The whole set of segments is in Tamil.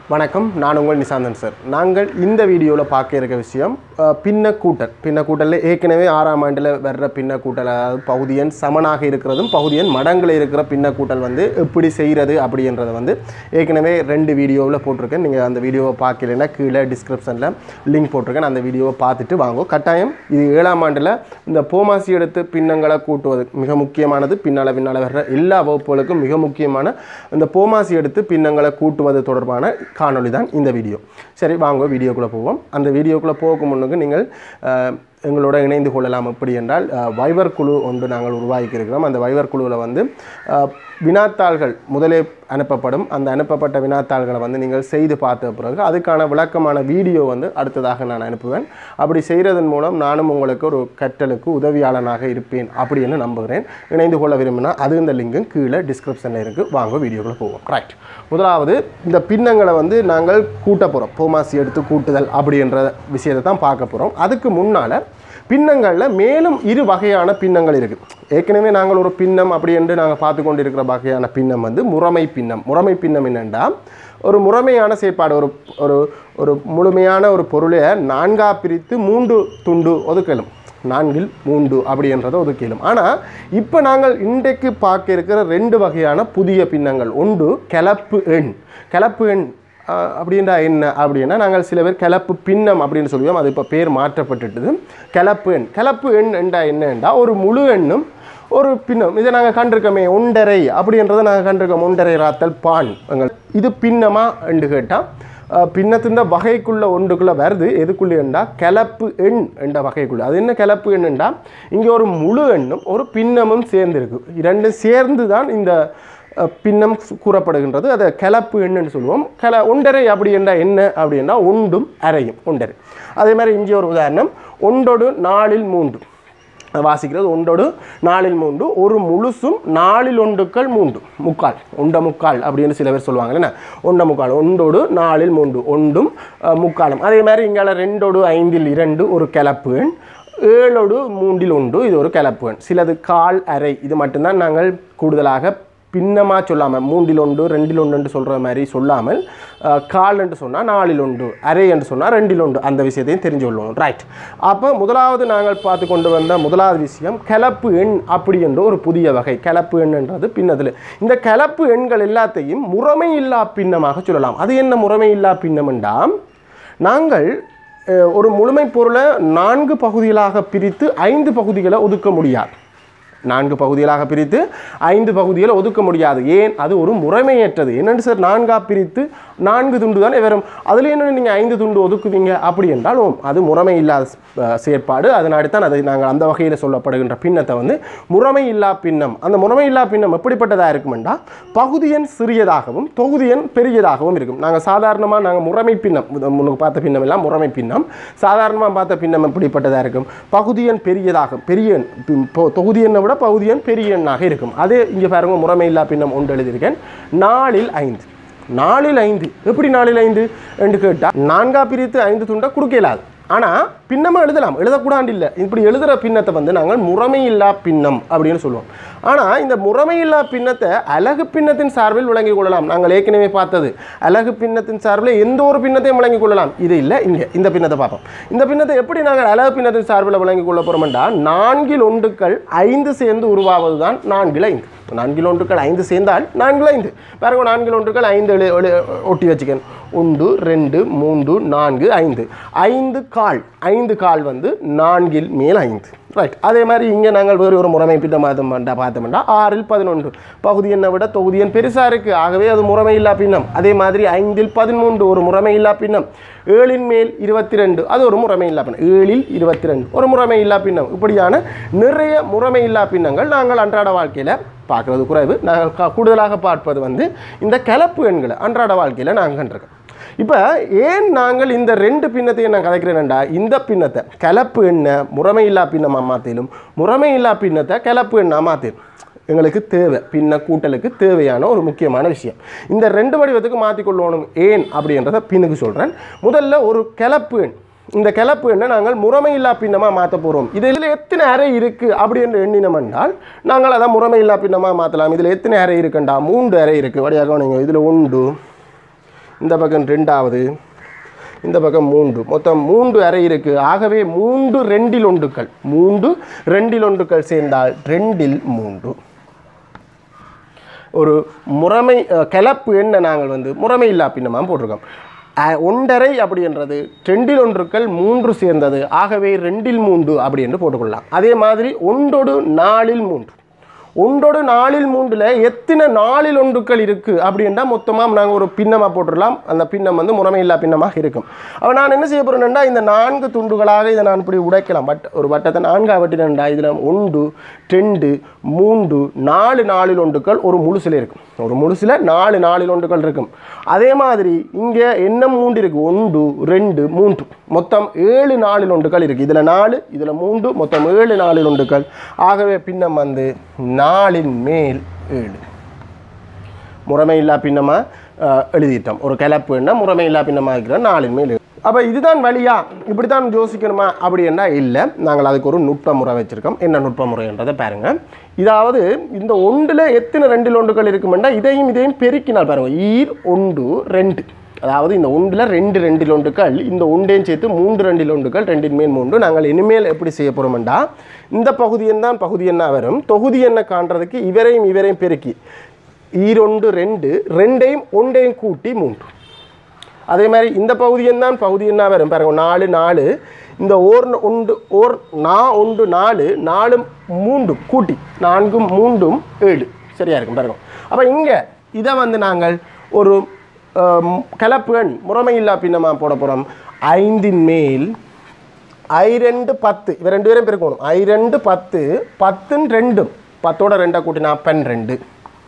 வணக்கம் நான் உங்கள் நிசாந்தன் சார் நாங்கள் இந்த வீடியோவில் பார்க்க இருக்க விஷயம் அஹ், பின்ன கூட்டல் பின்ன கூட்டலில் ஏற்கனவே ஆறாம் ஆண்டில் வர்ற பின்ன கூட்டல் அதாவது பகுதியன் சமனாக இருக்கிறதும் பகுதியன் மடங்கில் இருக்கிற பின்ன கூட்டல் வந்து எப்படி செய்கிறது அப்படின்றத வந்து ஏற்கனவே ரெண்டு வீடியோவில் போட்டிருக்கேன் நீங்கள் அந்த வீடியோவை பார்க்கலைன்னா கீழே டிஸ்கிரிப்ஷனில் லிங்க் போட்டிருக்கேன் அந்த வீடியோவை பார்த்துட்டு வாங்க கட்டாயம் இது ஏழாம் ஆண்டில் இந்த போமாசி எடுத்து பின்னங்களை கூட்டுவது மிக முக்கியமானது பின்னால் பின்னால் வர்ற எல்லா வகுப்புகளுக்கும் மிக முக்கியமான இந்த போமாசி எடுத்து பின்னங்களை கூட்டுவது தொடர்பான காணொளி தான் இந்த வீடியோ சரி வாங்க வீடியோக்குள்ளே போவோம் அந்த வீடியோக்குள்ளே போக முன்னுக்கு நீங்கள் அஹ், எங்களோட இணைந்து கொள்ளலாம் எப்படி என்றால் அஹ், வைவர் குழு ஒன்று நாங்கள் உருவாக்கி இருக்கிறோம் அந்த வைவர் குழுவில் வந்து அஹ், வினாத்தாள்கள் முதலே அனுப்பப்படும் அந்த அனுப்பப்பட்ட வினாத்தாள்களை வந்து நீங்கள் செய்து பார்த்த பிறகு அதுக்கான விளக்கமான வீடியோ வந்து அடுத்ததாக நான் அனுப்புவேன் அப்படி செய்கிறதன் மூலம் நானும் உங்களுக்கு ஒரு கற்றலுக்கு உதவியாளனாக இருப்பேன் அப்படின்னு நம்புகிறேன் இணைந்து கொள்ள விரும்பினா அது இந்த லிங்கும் கீழே டிஸ்கிரிப்ஷனில் இருக்குது வாங்க வீடியோக்குள்ளே போவோம் ரைட் முதலாவது இந்த பின்னங்களை வந்து நாங்கள் கூட்ட போகிறோம் போமாசி எடுத்து கூட்டுதல் அப்படின்ற விஷயத்தை தான் பார்க்க போகிறோம் அதுக்கு முன்னால் பின்னங்களில் மேலும் இரு வகையான பின்னங்கள் இருக்குது ஏற்கனவே நாங்கள் ஒரு பின்னம் அப்படி என்று நாங்கள் பார்த்து கொண்டு இருக்கிற வகையான பின்னம் வந்து முறைமை பின்னம் முறைமை பின்னம் என்னென்னா ஒரு முறைமையான செயற்பாடு ஒரு ஒரு ஒரு முழுமையான ஒரு பொருளை நான்கா பிரித்து மூன்று துண்டு ஒதுக்கலும் நான்கில் மூன்று அப்படின்றத ஒதுக்கிடும் ஆனால் இப்போ நாங்கள் இன்றைக்கு பார்க்க இருக்கிற ரெண்டு வகையான புதிய பின்னங்கள் ஒன்று கலப்பு எண் கலப்பு எண் ஆஹ் அப்படின்றா என்ன அப்படின்னா நாங்கள் சில பேர் கிளப்பு பின்னம் அப்படின்னு சொல்லுவோம் அது இப்போ பேர் மாற்றப்பட்டுட்டுது கிளப்பு எண் கிளப்பு எண் என்றா என்னண்டா ஒரு முழு எண்ணும் ஒரு பின்னம் இதை நாங்கள் கண்டிருக்கோமே ஒண்டரை அப்படின்றத நாங்கள் கண்டிருக்கோம் ஒண்டரை ராத்தல் பான் எங்கள் இது பின்னமா என்று கேட்டால் பின்னத்தின் வகைக்குள்ள ஒன்றுக்குள்ளே வருது எதுக்குள்ளேண்டா கிளப்பு எண் என்ற வகைக்குள்ள அது என்ன கிளப்பு எண்ணுண்டா இங்கே ஒரு முழு எண்ணும் ஒரு பின்னமும் சேர்ந்துருக்கு இரண்டும் சேர்ந்து தான் இந்த அஹ், பின்னம் சு- கூறப்படுகின்றது அதை கிளப்பு எண்ணுன்னு சொல்லுவோம் கிள ஒன்றரை அப்படி என்றால் என்ன அப்படின்னா ஒண்டும் அரையும் ஒன்றரை அதே மாதிரி இங்கே ஒரு உதாரணம் ஒன்றொடு நாலில் மூன்று வாசிக்கிறது ஒன்றோடு நாலில் மூன்று ஒரு முழுசும் நாலில் ஒன்றுக்கள் மூன்று முக்கால் ஒண்ட முக்கால் அப்படின்னு சில பேர் சொல்லுவாங்க என்ன ஒண்ட முக்கால் ஒன்றோடு நாலில் மூன்று ஒன்றும் அஹ், முக்காலும் அதே மாதிரி இங்கே ரெண்டோடு ஐந்தில் இரண்டு ஒரு கிளப்பு எண் ஏழோடு மூன்றில் ஒன்று இது ஒரு கிளப்பு எண் சிலது கால் அரை இது மட்டும்தான் நாங்கள் கூடுதலாக பின்னமாக சொல்லாமல் மூன்றில் ஒன்று ரெண்டில் ஒன்று என்று சொல்கிற மாதிரி சொல்லாமல் அஹ், கால் என்று சொன்னால் நாலில் ஒன்று அரை என்று சொன்னால் ரெண்டில் ஒன்று அந்த விஷயத்தையும் தெரிஞ்சு கொள்வோம் ரைட் அப்போ முதலாவது நாங்கள் பார்த்து கொண்டு வந்த முதலாவது விஷயம் கலப்பு எண் அப்படி என்ற ஒரு புதிய வகை கலப்பு எண்ன்றது பின்னத்தில் இந்த கலப்பு எண்கள் எல்லாத்தையும் முறைமை இல்லா பின்னமாக சொல்லலாம் அது என்ன முறைமை இல்லா பின்னம்ண்டா நாங்கள் அஹ், ஒரு முழுமை பொருளை நான்கு பகுதிகளாக பிரித்து ஐந்து பகுதிகளை ஒதுக்க முடியாது நான்கு பகுதிகளாக பிரித்து ஐந்து பகுதிகளை ஒதுக்க முடியாது ஏன் அது ஒரு முறைமையற்றது என்னென்னு சார் நான்கா பிரித்து நான்கு துண்டு தானே வரும் அதில் என்ன நீங்கள் ஐந்து துண்டு ஒதுக்குவீங்க அப்படி என்றால் ஓம் அது முறைமை இல்லாத அஹ், செயற்பாடு அதனாடி தான் அதை நாங்கள் அந்த வகையில் சொல்லப்படுகின்ற பின்னத்தை வந்து முறைமை இல்லா பின்னம் அந்த முறைமை இல்லா பின்னம் எப்படிப்பட்டதாக இருக்குமெண்டா பகுதியன் சிறியதாகவும் தொகுதியன் பெரியதாகவும் இருக்கும் நாங்கள் சாதாரணமாக நாங்கள் முறைமை பின்னம் முத- முன்னுக்கு பார்த்த பின்னம் எல்லாம் முறைமை பின்னம் சாதாரணமாக பார்த்த பின்னம் எப்படிப்பட்டதாக இருக்கும் பகுதியன் பெரியதாக பெரிய எண் பின்- பொ- தொகுதி எண்ணை விட பகுதி எண் பெரிய எண்ணாக இருக்கும் அதே இங்கே பாருங்க முறைமை இல்லா பின்னம் ஒன்று எழுதியிருக்கேன் நாலில் ஐந்து நாலில் ஐந்து எப்படி நாலில் ஐந்து என்று கேட்டால் நான்கா பிரித்து ஐந்து துண்டை கொடுக்க இயலாது ஆனால் பின்னமாக எழுதலாம் எழுதக்கூடாது இல்லை இப்படி எழுதுகிற பின்னத்தை வந்து நாங்கள் முறைமையில்லா பின்னம் அப்படின்னு சொல்லுவோம் ஆனால் இந்த முறைமையில்லா பின்னத்தை அழகு பின்னத்தின் சார்பில் விளங்கிக் கொள்ளலாம் நாங்கள் ஏற்கனவே பார்த்தது அழகு பின்னத்தின் சார்பில் எந்த ஒரு பின்னத்தையும் விளங்கிக் கொள்ளலாம் இது இல்லை இங்கே இந்த பின்னத்தை பார்ப்போம் இந்த பின்னத்தை எப்படி நாங்கள் அழகு பின்னத்தின் சார்பில் விளங்கிக் கொள்ள போகிறோம்டா நான்கில் ஒன்றுக்கள் ஐந்து சேர்ந்து உருவாவது தான் நான்கில் ஐந்து நான்கில் ஒன்றுக்கள் ஐந்து சேர்ந்தால் நான்கில் ஐந்து பாருங்க நான்கில் ஒன்றுக்கள் ஐந்து எழு- எழு- ஒட்டி வச்சுக்கேன் ஒன்று ரெண்டு மூன்று நான்கு ஐந்து ஐந்து கால் ஐந்து கால் வந்து நான்கில் மேல் ஐந்து ரைட் அதே மாதிரி இங்கே நாங்கள் வேறு ஒரு முறைமை பின்ன மாதம் பார்த்தோம்னா ஆறில் பதினொன்று பகுதி எண்ணை விட தொகுதி எண் பெருசாக இருக்குது ஆகவே அது முறைமை இல்லா பின்னம் அதே மாதிரி ஐந்தில் பதிமூன்று ஒரு முறைமை இல்லா பின்னம் ஏழின் மேல் இருபத்தி ரெண்டு அது ஒரு முறைமை இல்லா பின்னம் ஏழில் இருபத்தி ரெண்டு ஒரு முறைமை இல்லா பின்னம் இப்படியான நிறைய முறைமை இல்லா பின்னங்கள் நாங்கள் அன்றாட வாழ்க்கையில் பார்க்குறது குறைவு நாங்கள் க- கூடுதலாக பார்ப்பது வந்து இந்த கலப்பு எண்களை அன்றாட வாழ்க்கையில் நாங்கள் கண்டிருக்கோம் இப்போ ஏன் நாங்கள் இந்த ரெண்டு பின்னத்தையும் நான் கதைக்கிறேன்டா இந்த பின்னத்தை கலப்பு எண்ணை முறைமையில்லா பின்னமாக மாற்றிலும் முறைமையில்லா பின்னத்தை கலப்பு எண்ணாக மாற்றிடும் எங்களுக்கு தேவை பின்ன கூட்டலுக்கு தேவையான ஒரு முக்கியமான விஷயம் இந்த ரெண்டு வடிவத்துக்கு மாற்றிக்கொள்ளணும் ஏன் அப்படின்றத பின்னுக்கு சொல்கிறேன் முதல்ல ஒரு கலப்பு எண் இந்த கிளப்பு எண்ணை நாங்கள் முறைமையில்லா பின்னமாக மாற்ற போகிறோம் இதில் எத்தனை அறை இருக்குது அப்படி என்று எண்ணினோம் என்றால் நாங்கள் அதை முறைமையில்லா பின்னமாக மாற்றலாம் இதில் எத்தனை அறை இருக்குண்டா மூன்று அறை இருக்குது வழியாக நீங்கள் இதில் உண்டு இந்த பக்கம் ரெண்டாவது இந்த பக்கம் மூன்று மொத்தம் மூன்று அறை இருக்குது ஆகவே மூன்று ரெண்டில் ஒன்றுக்கள் மூன்று ரெண்டில் ஒன்றுக்கள் சேர்ந்தால் ரெண்டில் மூன்று ஒரு முறைமை அஹ், கலப்பு என்ன நாங்கள் வந்து முறைமை இல்லா பின்னமாக போட்டிருக்கோம் அஹ், ஒன்றரை அப்படின்றது ரெண்டில் ஒன்றுக்கள் மூன்று சேர்ந்தது ஆகவே ரெண்டில் மூன்று அப்படி என்று போட்டுக்கொள்ளலாம் அதே மாதிரி ஒன்றோடு நாலில் மூன்று ஒன்றோடு நாலில் மூன்றில் எத்தனை நாலில் ஒன்றுக்கள் இருக்குது அப்படின்னா மொத்தமாக நாங்கள் ஒரு பின்னமாக போட்டுடலாம் அந்த பின்னம் வந்து முறைமையில்லா பின்னமாக இருக்கும் அப்போ நான் என்ன செய்ய போகிறேன்னா இந்த நான்கு துண்டுகளாக இதை நான் இப்படி உடைக்கலாம் பட் ஒரு வட்டத்தை நான்காக வெட்டினேன்டா இதில் ஒன்று ரெண்டு மூன்று நாலு நாலில் ஒன்றுக்கள் ஒரு முழுசில் இருக்கும் ஒரு முழுசில் நாலு நாலில் ஒன்றுக்கள் இருக்கும் அதே மாதிரி இங்கே என்ன மூன்று இருக்குது ஒன்று ரெண்டு மூன்று மொத்தம் ஏழு நாலில் ஒன்றுக்கள் இருக்குது இதில் நாலு இதில் மூன்று மொத்தம் ஏழு நாலில் ஒன்றுக்கள் ஆகவே பின்னம் வந்து நாலின் மேல் ஏழு முறைமையில்லா பின்னமாக எழுதிட்டோம் ஒரு கிளப்புன்னா முறைமையில்லா பின்னமாக இருக்கிற நாலின் மேல் ஏழு அப்போ இதுதான் வழியா இப்படி தான் யோசிக்கணுமா அப்படின்னா இல்லை நாங்கள் அதுக்கு ஒரு நுட்ப முறை வச்சுருக்கோம் என்ன நுட்ப முறைன்றதை பாருங்க இதாவது இந்த ஒன்றில் எத்தனை ரெண்டில் ஒன்றுகள் இருக்குமெண்டா இதையும் இதையும் பெருக்கினால் பாருங்க ஈர் ஒன்று ரெண்டு அதாவது இந்த ஒன்றில் ரெண்டு ரெண்டில் ஒன்றுகள் இந்த ஒன்றையும் சேர்த்து மூன்று ரெண்டில் ஒன்றுகள் ரெண்டின் மேல் மூன்று நாங்கள் இனிமேல் எப்படி செய்ய போகிறோம்டா இந்த பகுதியன் தான் பகுதி என்ன வரும் தொகுதி என்ன காண்றதுக்கு இவரையும் இவரையும் பெருக்கி ஈரொண்டு ரெண்டு ரெண்டையும் ஒன்றையும் கூட்டி மூன்று அதே மாதிரி இந்த பகுதியும் தான் பகுதி என்ன வரும் பாருங்க நாலு நாலு இந்த ஓர் ஒன்று ஓர் நா ஒன்று நாலு நாலு மூன்றும் கூட்டி நான்கும் மூன்றும் ஏழு சரியா இருக்கும் பாருங்க அப்போ இங்கே இதை வந்து நாங்கள் ஒரு ஆம், கலப்பு எண் முறைமையில்லா பின்னமாக போட போகிறோம் ஐந்தின் மேல் ஐ ரெண்டு பத்து இவ ரெண்டு பேரும் பெருக்கணும் ஐ ரெண்டு பத்து பத்துன்னு ரெண்டும் பத்தோட ரெண்டை கூட்டினா பன்னிரெண்டு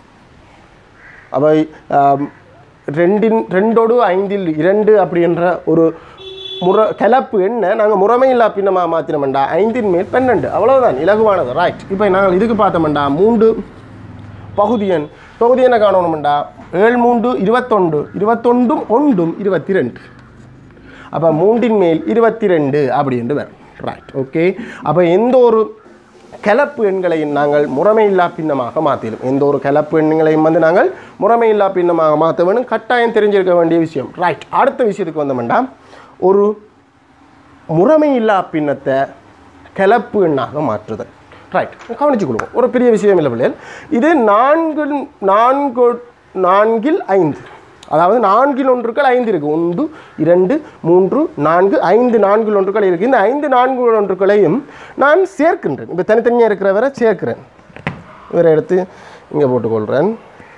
அவை ஆம், ரெண்டின் ரெண்டோடு ஐந்தில் இரண்டு அப்படின்ற ஒரு முறை கலப்பு என்ன நாங்கள் முறைமையில்லா பின்னமாக மாற்றினோம்டா ஐந்தின் மேல் பன்னெண்டு அவ்வளவுதான் இலகுவானது ரைட் இப்போ நாங்கள் இதுக்கு பார்த்தோம்டா மூன்று பகுதியன் பகுதி என்ன காணணும்டா ஏழு மூன்று இருபத்தொண்டு இருபத்தொண்டும் ஒன்றும் இருபத்தி ரெண்டு அப்போ மூன்றின் மேல் இருபத்தி ரெண்டு அப்படின்னு வரும் ரைட் ஓகே அப்போ எந்த ஒரு கலப்பு எண்களையும் நாங்கள் முறைமையில்லா பின்னமாக மாற்றிடும் எந்த ஒரு கலப்பு எண்களையும் வந்து நாங்கள் முறைமையில்லா பின்னமாக மாற்ற வேணும் கட்டாயம் தெரிஞ்சிருக்க வேண்டிய விஷயம் ரைட் அடுத்த விஷயத்துக்கு வந்தோம்னா ஒரு முறைமையில்லா பின்னத்தை கலப்பு எண்ணாக மாற்றுதல் ரைட் கவனிச்சுக்கொள்வோம் ஒரு பெரிய விஷயம் இல்லை பிள்ளைகள் இது நான்கு நான்கு நான்கில் ஐந்து அதாவது நான்கில் ஒன்றுக்கள் ஐந்து இருக்குது ஒன்று இரண்டு மூன்று நான்கு ஐந்து நான்கில் ஒன்றுக்கள் இருக்குது இந்த ஐந்து நான்கு ஒன்றுக்களையும் நான் சேர்க்கின்றேன் இப்போ தனித்தனியாக இருக்கிறவரை சேர்க்கிறேன் இவரை எடுத்து இங்கே போட்டுக்கொள்கிறேன்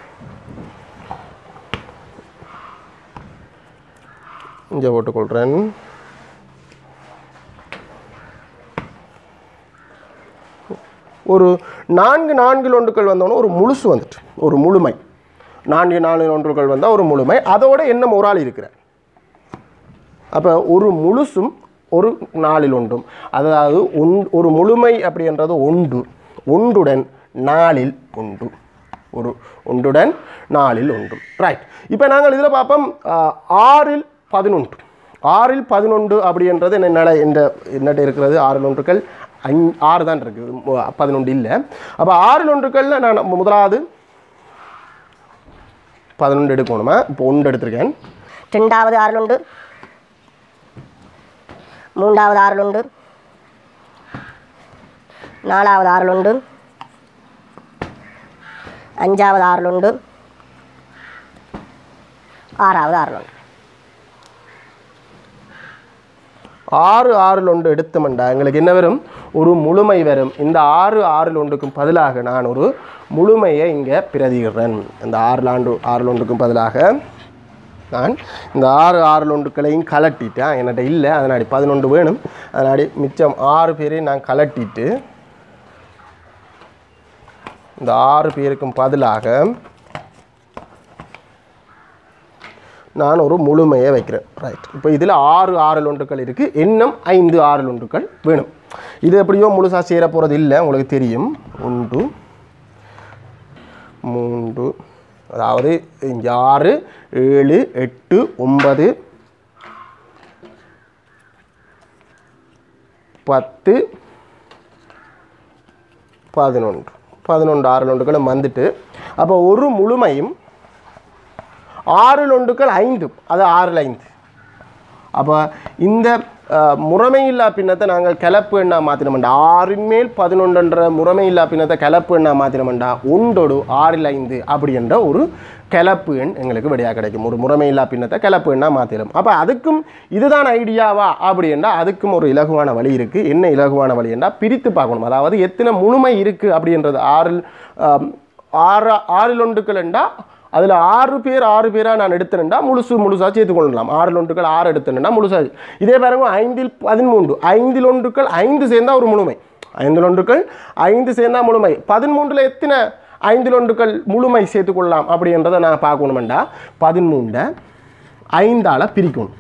இங்கே போட்டுக்கொள்கிறேன் ஒரு நான்கு நான்கு ஒன்றுகள் வந்தோன்னே ஒரு முழுசு வந்துட்டு ஒரு முழுமை நான்கு நான்கு ஒன்றுகள் வந்தால் ஒரு முழுமை அதோட என்ன ஒரு ஆள் இருக்கிறார் அப்போ ஒரு முழுசும் ஒரு நாளில் ஒன்றும் அதாவது ஒன் ஒரு முழுமை அப்படின்றது ஒன்று ஒன்றுடன் நாளில் ஒன்று ஒரு ஒன்றுடன் நாளில் ஒன்று ரைட் இப்போ நாங்கள் இதில் பார்ப்போம் ஆ, ஆறில் பதினொன்று ஆறில் பதினொன்று அப்படின்றது என்ன என்ற என்னட்ட இருக்கிறது ஆறில் ஒன்றுகள் அஞ் ஆறு தான் இருக்குது மு- பதினொன்று இல்லை அப்போ ஆறில் ஒன்றுகளில் நான் முதலாவது பதினொன்று எடுக்கணுமா இப்போ ஒன்று எடுத்திருக்கேன் ரெண்டாவது ஆறுலுண்டு மூன்றாவது ஆறுலுண்டு நாலாவது ஆறுலுண்டு அஞ்சாவது ஆறுலுண்டு ஆறாவது ஆறுலுண்டு ஆறு ஆறில் ஒன்று எடுத்தோம்டா எங்களுக்கு என்ன வரும் ஒரு முழுமை வரும் இந்த ஆறு ஆறில் ஒன்றுக்கும் பதிலாக நான் ஒரு முழுமையை இங்கே பிரதிகிறேன் இந்த ஆறு ஆண்டு ஆறில் ஒன்றுக்கும் பதிலாக நான் இந்த ஆறு ஆறில் ஒன்றுக்களையும் கலட்டிட்டேன் என்கிட்ட இல்லை அதனாடி பதினொன்று வேணும் அதனாடி மிச்சம் ஆறு பேரையும் நான் கலட்டிட்டு இந்த ஆறு பேருக்கும் பதிலாக நான் ஒரு முழுமையை வைக்கிறேன் ரைட் இப்போ இதில் ஆறு ஆறு ஒன்றுகள் இருக்குது இன்னும் ஐந்து ஆறு ஒன்றுகள் வேணும் இது எப்படியோ முழுசாக சேர போகிறது இல்லை உங்களுக்கு தெரியும் ஒன்று மூன்று அதாவது இங்கே ஆறு ஏழு எட்டு ஒன்பது பத்து பதினொன்று பதினொன்று ஆறு ஒன்றுகளும் வந்துட்டு அப்போ ஒரு முழுமையும் ஆறில் ஒன்றுக்கள் ஐந்து அது ஆறில் ஐந்து அப்போ இந்த அஹ், முறைமையில்லா பின்னத்தை நாங்கள் கிளப்பு எண்ணா மாற்றினோம்டா ஆறின் மேல் பதினொன்றுன்ற முறைமையில்லா பின்னத்தை கிளப்பு எண்ணா மாற்றினோம்டா ஒன்றோடு ஆறில் ஐந்து அப்படி என்ற ஒரு கிளப்பு எண் எங்களுக்கு விடையாக கிடைக்கும் ஒரு முறைமையில்லா பின்னத்தை கிளப்பு எண்ணா மாற்றிடும் அப்போ அதுக்கும் இதுதான் ஐடியாவா அப்படின்னா அதுக்கும் ஒரு இலகுவான வழி இருக்குது என்ன இலகுவான வழி என்றால் பிரித்து பார்க்கணும் அதாவது எத்தனை முழுமை இருக்குது அப்படின்றது ஆறில் அஹ், ஆறு ஆறில் ஒன்றுக்கள்ண்டா அதில் ஆறு பேர் ஆறு பேராக நான் எடுத்தேன்டா முழுசு முழுசாக சேர்த்து கொள்ளலாம் ஆறில் ஒன்றுக்கள் ஆறு எடுத்தேன்டா முழுசாக இதே பாருங்க ஐந்தில் பதிமூன்று ஐந்தில் ஒன்றுக்கள் ஐந்து சேர்ந்தா ஒரு முழுமை ஐந்தில் ஒன்றுக்கள் ஐந்து சேர்ந்தா முழுமை பதிமூன்றில் எத்தனை ஐந்தில் ஒன்றுக்கள் முழுமை சேர்த்துக்கொள்ளலாம் அப்படின்றத நான் பார்க்கணுமெண்டா பதிமூன்றை ஐந்தால் பிரிக்கணும்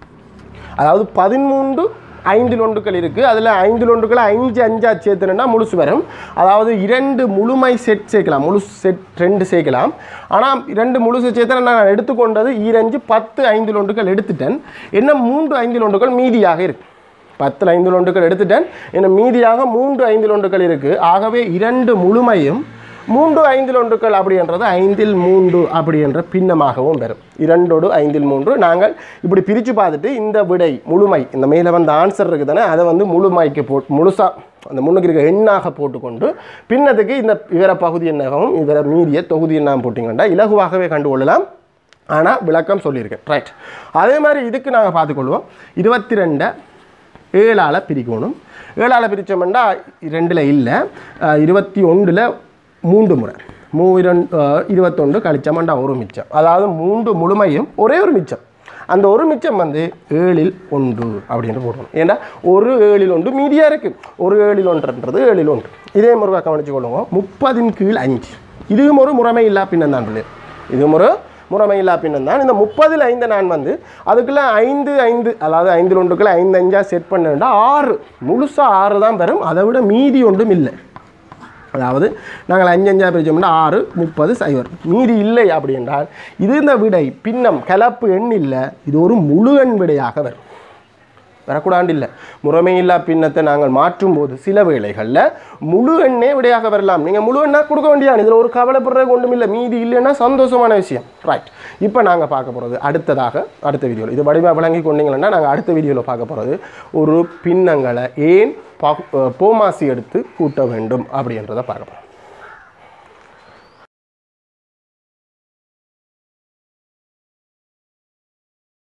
அதாவது பதிமூன்று ஐந்தில் ஒன்றுக்கள் இருக்குது அதில் ஐந்தில் ஒன்றுக்களை அஞ்சு அஞ்சா சேர்த்துனா முழுசு வரும் அதாவது இரண்டு முழுமை செட் சேர்க்கலாம் முழு செட் ரெண்டு சேர்க்கலாம் ஆனால் இரண்டு முழுசு சேர்த்து நான் எடுத்துக்கொண்டது ஈரஞ்சு பத்து ஐந்தில் ஒன்றுக்கள் எடுத்துட்டேன் என்ன மூன்று ஐந்தில் ஒன்றுக்கள் மீதியாக இருக்கு பத்தில் ஐந்தில் ஒன்றுக்கள் எடுத்துட்டேன் என்ன மீதியாக மூன்று ஐந்தில் ஒன்றுக்கள் இருக்குது ஆகவே இரண்டு முழுமையும் மூன்று ஐந்தில் ஒன்றுக்கள் அப்படின்றது ஐந்தில் மூன்று அப்படி என்ற பின்னமாகவும் வரும் இரண்டோடு ஐந்தில் மூன்று நாங்கள் இப்படி பிரித்து பார்த்துட்டு இந்த விடை முழுமை இந்த மேலே வந்த ஆன்சர் இருக்குதானே அதை வந்து முழுமைக்கு போட்டு முழுசாக அந்த முன்னுக்கு இருக்க எண்ணாக போட்டுக்கொண்டு பின்னத்துக்கு இந்த இவர பகுதி எண்ணாகவும் இவர மீறிய தொகுதி எண்ணாகவும் போட்டிங்கன்னா இலகுவாகவே கண்டுகொள்ளலாம் ஆனால் விளக்கம் சொல்லியிருக்கேன் ரைட் அதே மாதிரி இதுக்கு நாங்கள் பார்த்துக்கொள்வோம் இருபத்தி ரெண்டை ஏழால் பிரிக்கணும் ஏழால் பிரித்தோம்னா ரெண்டில் இல்லை இருபத்தி ஒன்றில் மூன்று முறை மூ இரண்டு இருபத்தொன்று கழிச்சோம்னா ஒரு மிச்சம் அதாவது மூன்று முழுமையும் ஒரே ஒரு மிச்சம் அந்த ஒரு மிச்சம் வந்து ஏழில் ஒன்று அப்படின்னு போடணும் ஏன்னா ஒரு ஏழில் ஒன்று மீதியாக இருக்குது ஒரு ஏழில் ஒன்றுன்றது ஏழில் ஒன்று இதே முறை கவனிச்சு கொள்ளுங்க முப்பதின் கீழ் அஞ்சு இதுவும் ஒரு முறைமை இல்லா பின்னம் தான் பிள்ளை இதுவும் ஒரு முறைமையில்லா பின்னம் தான் இந்த முப்பதில் ஐந்து நான் வந்து அதுக்குள்ள ஐந்து ஐந்து அதாவது ஐந்தில் ஒன்றுக்குள்ள ஐந்து அஞ்சா செட் பண்ணேன்டா ஆறு முழுசாக ஆறு தான் வரும் அதை விட மீதி ஒன்றும் இல்லை அதாவது நாங்கள் அஞ்சு அஞ்சா பிரிச்சோம்னா ஆறு முப்பது சைவர் மீதி இல்லை அப்படி என்றால் இது இந்த விடை பின்னம் கலப்பு எண் இல்லை இது ஒரு முழு எண் விடையாக வரும் வரக்கூடாண்டு இல்லை முறைமையில்லா பின்னத்தை நாங்கள் மாற்றும் போது சில வேளைகளில் முழு எண்ணே விடையாக வரலாம் நீங்கள் முழு எண்ணா கொடுக்க வேண்டியான் இதில் ஒரு கவலைப்படுறது ஒன்றும் இல்லை மீதி இல்லைன்னா சந்தோஷமான விஷயம் ரைட் இப்போ நாங்கள் பார்க்க போகிறது அடுத்ததாக அடுத்த வீடியோவில் இது வடிவா விளங்கி கொண்டீங்கன்னா நாங்கள் அடுத்த வீடியோவில் பார்க்க போகிறது ஒரு பின்னங்களை ஏன் பா- போமாசி எடுத்து கூட்ட வேண்டும் அப்படின்றத பார்க்க போகிறோம்